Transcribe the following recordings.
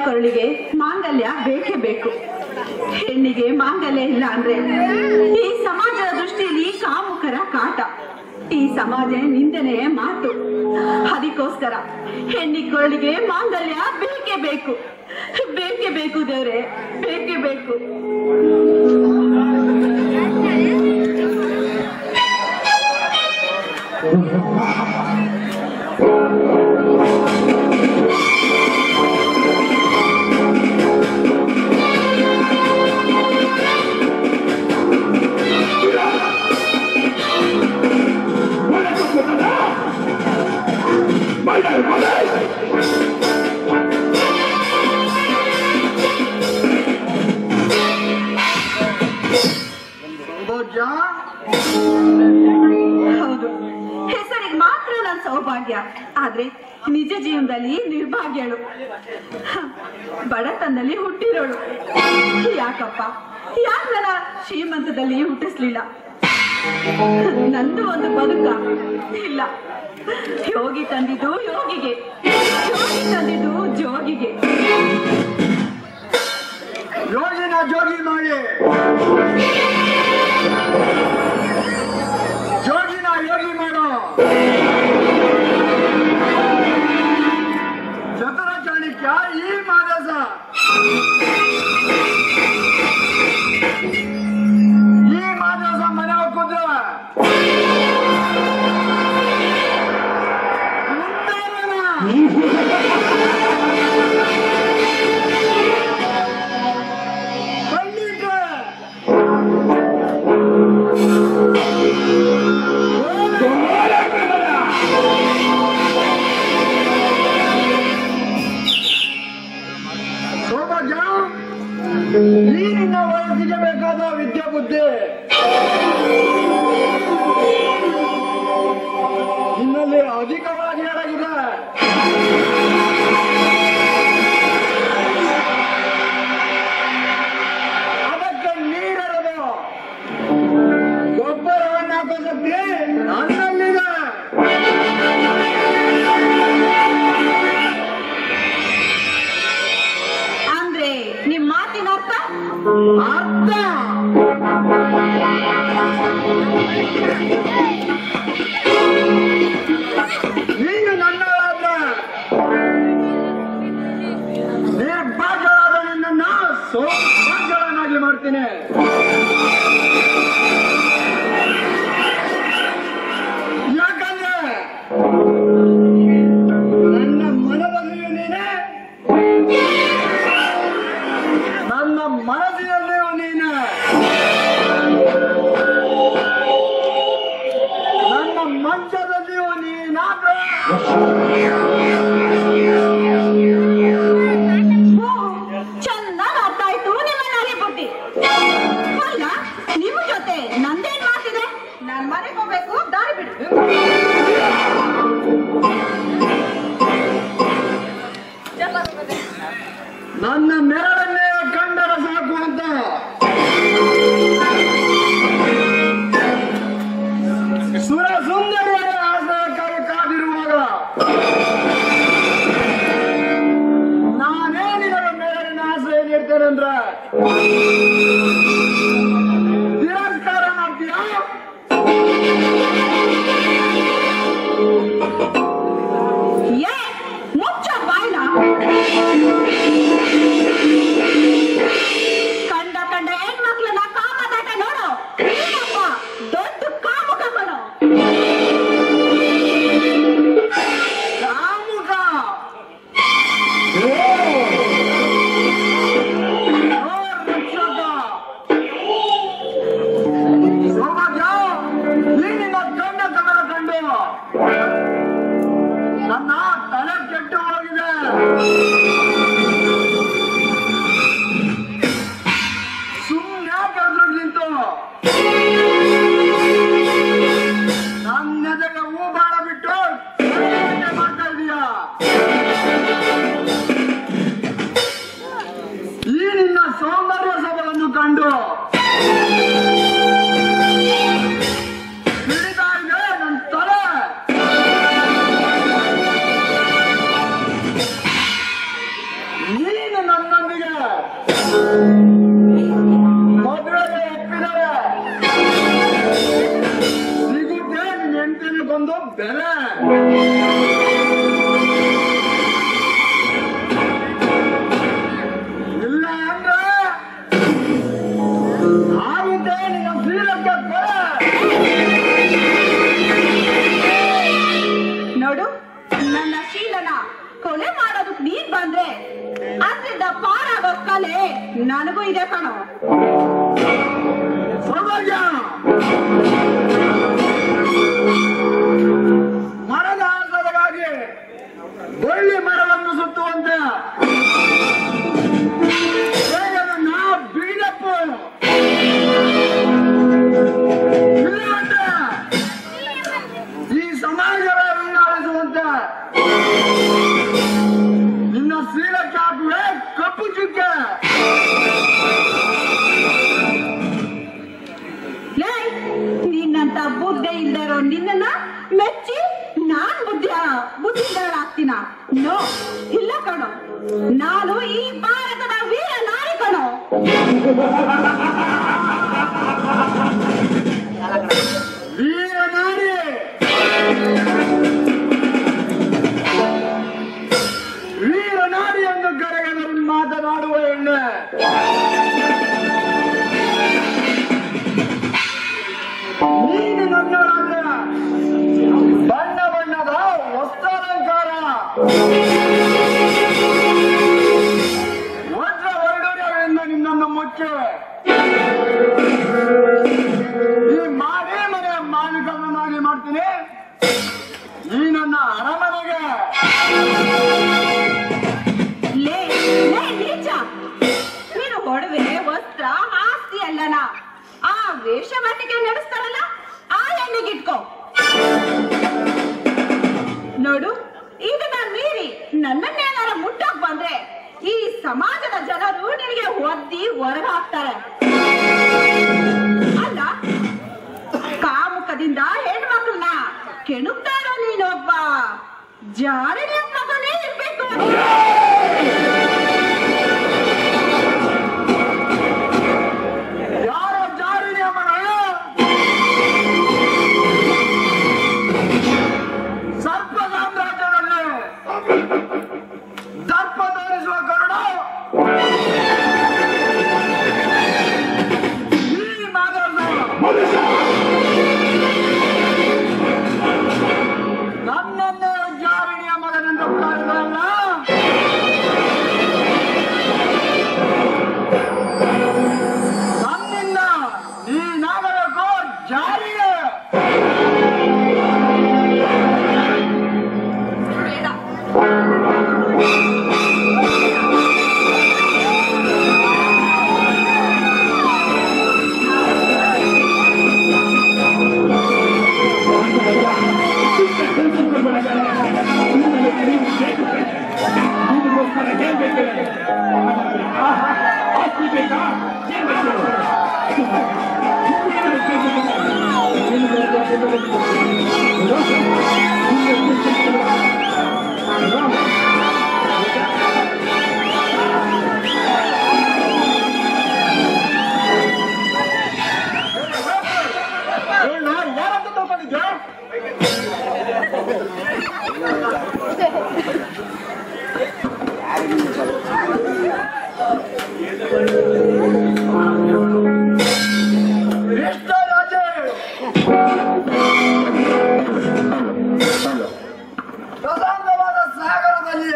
ಕೊರಳಿಗೆ ಮಾಂಗಲ್ಯ ಬೇಕೇ ಬೇಕು ಹೆಣ್ಣಿಗೆ ಮಾಂಗಲ್ಯ ಇಲ್ಲ ಅಂದ್ರೆ ಈ ಸಮಾಜದ ದೃಷ್ಟಿಯಲ್ಲಿ ಕಾಮುಕರ ಕಾಟ ಈ ಸಮಾಜ ನಿಂದನೆಯ ಮಾತು ಅದಕ್ಕೋಸ್ಕರ ಹೆಣ್ಣಿ ಕೊರಳಿಗೆ ಮಾಂಗಲ್ಯ ಬೇಕೇ ಬೇಕು ಬೇಕೇ ಬೇಕು ದೇವ್ರೆ ಬೇಕೇ ಬೇಕು ಸೌಭಾಗ್ಯ ಹೌದು ಹೆಸರಿಗೆ ಮಾತ್ರ ನನ್ನ ಸೌಭಾಗ್ಯ ಆದ್ರೆ ನಿಜ ಜೀವನದಲ್ಲಿ ನಿರ್ಭಾಗ್ಯಳು ಹ, ಬಡತನದಲ್ಲಿ ಹುಟ್ಟಿರೋಳು ಯಾಕಪ್ಪ ಯಾಕೆ ನನ್ನ ಶ್ರೀಮಂತದಲ್ಲಿ ಹುಟ್ಟಿಸ್ಲಿಲ್ಲ ನಂದು ಒಂದು ಬದುಕ ಇಲ್ಲ ಯೋಗಿ ತಂದಿದ್ದು ಯೋಗಿಗೆ ಯೋಗಿ ತಂದಿದ್ದು ಜೋಗಿಗೆ ಯೋಗಿನ ಜೋಗಿ ಮಾಡಿ ಜೋಗಿನ ಯೋಗಿ ಮಾಡೋ ಚತುರ ಚಾಣಕ್ಯ ಈ ಮಾದಸ ಈ ಮಾದಸ ಮನೆ ಹೋಗ್ಕೊಂಡ್ರೆ ಸೌಭಾಗ್ಯ ಈ ನಿನ್ನ ವಯಸ್ಸಿಗೆ ಬೇಕಾದ ವಿದ್ಯೆ ಬುದ್ಧಿ ನಿನ್ನಲ್ಲಿ ಅಧಿಕವಾಗಿ ಅಡಗಿದೆ ಅದಕ್ಕೆ ನೀರೆರದು ಗೊಬ್ಬರವನ್ನು ಹಾಕೋ ಶಕ್ತಿ ನನ್ನಲ್ಲಿದೆ ಅಂದ್ರೆ ನಿಮ್ ಮಾತಿನ ಅರ್ಥ ಅರ್ಥ ನೀನು ನನ್ನವರಾದ ನಿರ್ಭಾಗ್ಯವಾದ ನಿನ್ನನ್ನ ಸೌಭಾಗ್ಯಗಳನ್ನಾಗಿ ಮಾಡ್ತೀನಿ ಯಾಕಂದ್ರೆ ನನ್ನ ಮನದಲ್ಲಿಯೂ ನೀನೇ ನನ್ನ ಮನಸ್ಸಿನಲ್ಲಿಯೂ ನೀನು ನನ್ನ ಮಂಚದಲ್ಲಿಯೂ ನೀನಾದ್ರೆ ಚೆನ್ನಾಗಿ ಅರ್ಥ ಆಯ್ತು ನಿಮ್ಮ ನಾರಿ ಬುದ್ಧಿ ಅಲ್ಲ ನಿಮ್ಮ ಜೊತೆ ನಂದೇನ್ ಮಾತಿದೆ ನಾನ್ ಮನೆಗೆ ಹೋಗ್ಬೇಕು ದಾರಿ ಬಿಡು ನನ್ನ ನೆರಳನ್ನೇ ಕಂಡರ ಸಾಕು ಅಂತ ಸುರ ಸುಂದರಿಯರ ಆಶ್ರಯಕ್ಕಾಗಿ ಕಾದಿರುವಾಗ ನಾನೇ ನಿನಗೆ ಮೇಲಿನ ಆಶ್ರಯ ನೀಡ್ತೇನೆ ಅಂದ್ರೆ ತಿರಸ್ಕಾರ ಮಾಡ್ತೀಯಾ ಏ ಮುಚ್ಚ ಬಾಯ್ನ ಕಂಡ ಕಂಡ ಹೆಣ್ಮಕ್ಳನ್ನ ಕಾಮದಾಟ ನೋಡು ನೀನಪ್ಪ ದೊಡ್ಡ ಕಾಮುಕಮ್ಮನು ಕಾಮುಕ ಓ ರಕ್ಷಕ ಸೌಭಾಗ್ಯ ಈ ನಿನ್ನ ಕಂಡ ಕಮಲ ಕಂಡು ನನ್ನ ತಲೆ ಕೆಟ್ಟು ಹೋಗಿದೆ ಸುಮ್ಮನೆ ಕೆಳಗೆ ನಿಂತು ನನ್ನೆದೆಗೆ ಹೂ ಬಾಳ ಬಿಟ್ಟು ಏಕೆ ಮಾಡ್ತಾ ಇದೀಯಾ ಈ ನಿನ್ನ ಸೌಂದರ್ಯ ಸಭೆಯನ್ನು ಕಂಡು ಹಿಡಿತಾ ಇದೆ ನನ್ನ ತಲೆ ನೀನು ಅಂದ್ರೆ ಇಲ್ಲ ಅಂದ್ರೆ ಆಗಿದೆ ನಿನ್ನ ಶ್ರೀಲಂಕಾ ಕೊಲೆ ನೋಡು ನನ್ನ ಶೀಲನ ಕೊಲೆ ಮಾಡೋದಕ್ ನೀನ್ ಬಂದ್ರೆ ಅದ್ರಿಂದ ಪಾರಾಗೋ ಕಲೆ ನನಗೂ ಇದೆ ಕಣೋ ಸೌಭಾಗ್ಯ ಮರದ ಆಸದಗಾಗಿ ಬಳ್ಳಿ ಮರವನ್ನು ಸುತ್ತುವಂತೆ ಬೇಗನ ಬೀಳಪ್ಪು ಇಲ್ಲವಂತೆ ಈ ಸಮಾಜವೇ ವಿಂಗಡಿಸುವಂತೆ ನಿನ್ನ ಶ್ರೀಲಕ್ಕೆ ಹಾಕುವೆ ಕಪ್ಪು ಚುಕ್ಕೆ ಲೇ ನಿನ್ನಂತ ಬುದ್ಧಿ ಇಲ್ದಿರೋ ನಿನ್ನನ್ನ ಮೆಚ್ಚಿ ನಾನ್ ಬುದ್ಧಿ ಬುದ್ಧಿ ಆಗ್ತೀನ ನೋ ಇಲ್ಲ ಕಣೋ ನಾನು ಈ ಭಾರತದ ವೀರ ನಾರಿ ಕಣೋ ವೀರನಾರಿ ವೀರನಾರಿ ಎಂದು ಕರೆಯಲು ಮಾತನಾಡುವ ಹೆಣ್ಣೆ ನೀನು ನನ್ನೊಳಗೆ ಬಣ್ಣ ಬಣ್ಣದ ವಸ್ತ್ರಾಲಂಕಾರ ವಜ್ರ ವೈಡೂರ್ಯಗಳಿಂದ ನಿನ್ನನ್ನು ಮುಚ್ಚೆ ಈ ಮಾಡೇ ಮನೆಯ ಮಾಲೀಕನನ್ನಾಗಿ ಮಾಡ್ತೀನಿ ಈ ನನ್ನ ಅರಮನೆಗೆ ಲೇ ಲೇ ನೀಚ ನೀನು ಒಡವೆ ವಸ್ತ್ರ ಆಸ್ತಿ ಅಲ್ಲನ ಆ ವೇಷವಾಟಿಕೆ ನಡೆಸ್ತಾರಲ್ಲ ಆ ಹೆಣ್ಣಿಗಿಟ್ಕೋ ನೋಡು ಇದನ್ನ ಮೀರಿ ನನ್ನನ್ನೇನಾರ ಮುಟ್ಟಕ್ ಬಂದ್ರೆ ಈ ಸಮಾಜದ ಜನರು ನಿನಗೆ ಒದ್ದಿ ಹೊರಗೆ ಹಾಕ್ತಾರೆ ಅಲ್ಲ ಕಾಮುಕದಿಂದ ಹೆಣ್ಮಕ್ಳನ್ನ ಕೆಣುಕ್ತಾ ಇರೋ ನೀನೊಬ್ಬ ಜಾರಿ ಮಗನೇ ಇರ್ಬೇಕು ಯಾರ ಜಾರಿ ನಿಯಮನ ಸರ್ಪ ಸಾಮ್ರಾಜ್ಯದಲ್ಲಿ ದರ್ಪ ತೋರಿಸುವ ಕರುಣ ಈ ಮಾದರದ ನನ್ನನ್ನೇ ಜಾರಿಣಿಯ ಮಗನೆಂದು ಕರೆದಲ್ಲ ನನ್ನಿಂದ ನೀನಾಗಬೇಕು ಜಾರಿಗೆ ಬೇಡ ಏ, ನಾನ್ ಯಾರಂತ ತಿಳ್ಕೊಂಡಿದ್ದೆ ಇಷ್ಟ ರಾಜೇ ಪ್ರಶಾಂತವಾದ ಸಾಗರದಲ್ಲಿ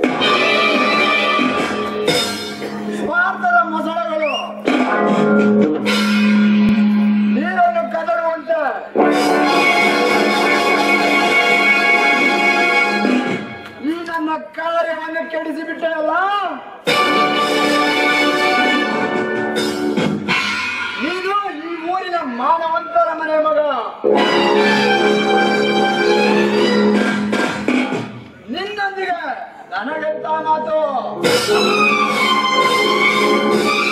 ಸ್ವಾರ್ಥದ ಮೊಸಳೆಗಳು ನೀರನ್ನು ಕದಡುವಂತೆ ಈ ನನ್ನ ಕಾರ್ಯವನ್ನು ಕೆಡಿಸಿಬಿಟ್ಟೆಯಲ್ಲ ನೀನು ಈ ಊರಿನ ಮಾನವಂತರ ಮನೆ ಮಗ ನಿನ್ನೊಂದಿಗೆ ನನಗೆಂತ ಮಾತು